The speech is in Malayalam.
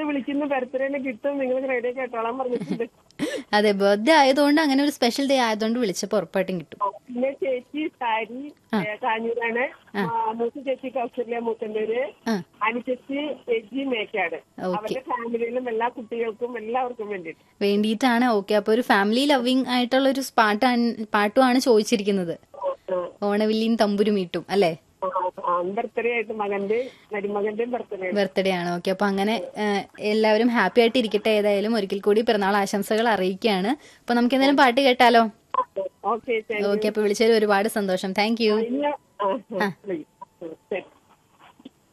വിളിക്കുന്ന ബർത്ത്ഡേന് കിട്ടും നിങ്ങൾ റേഡിയോ കേട്ടോളാൻ പറഞ്ഞിട്ടുണ്ട് അതെ ബർത്ത്ഡേ ആയതുകൊണ്ട് അങ്ങനെ ഒരു സ്പെഷ്യൽ ഡേ ആയതുകൊണ്ട് വിളിച്ചപ്പോൾ ഉറപ്പായിട്ടും കിട്ടും പിന്നെ ചേച്ചി സാരി ഏ, കാഞ്ഞൂരാണ് ആ, മൂത്ത ചേച്ചി കൗസല്യ മൂത്തന്നൂര് ആ. അനുചേച്ചി എജി മേക്കാട് ഓക്കെ അവരുടെ ഫാമിലിയിലും എല്ലാ കുട്ടികൾക്കും എല്ലാവർക്കും വേണ്ടിയിട്ട് വേണ്ടിയിട്ടാണ് ഓക്കെ അപ്പൊ ഒരു ഫാമിലി ലവിങ് ആയിട്ടുള്ള ഒരു പാട്ടാണ് പാട്ടുമാണ് ചോദിച്ചിരിക്കുന്നത് ഓണവില്ലിയും തമ്പുരുമീട്ടും അല്ലേ ബർത്ത്ഡേ ആയിട്ട് മകന്റെ മരുമകന്റെയും ബർത്ത്ഡേ ബർത്ത്ഡേ ആണ് ഓക്കെ അപ്പൊ അങ്ങനെ ആ, എല്ലാവരും ഹാപ്പി ആയിട്ട് ഇരിക്കട്ടെ ഏതായാലും ഒരിക്കൽ കൂടി പിറന്നാൾ ആശംസകൾ അറിയിക്കുകയാണ് അപ്പൊ നമുക്ക് എന്തെങ്കിലും പാട്ട് കേട്ടാലോ ഓക്കെ ഓക്കെ അപ്പൊ വിളിച്ചതിൽ ഒരുപാട് സന്തോഷം താങ്ക് യു ഇല്ല ആ, ആ, please. ശരി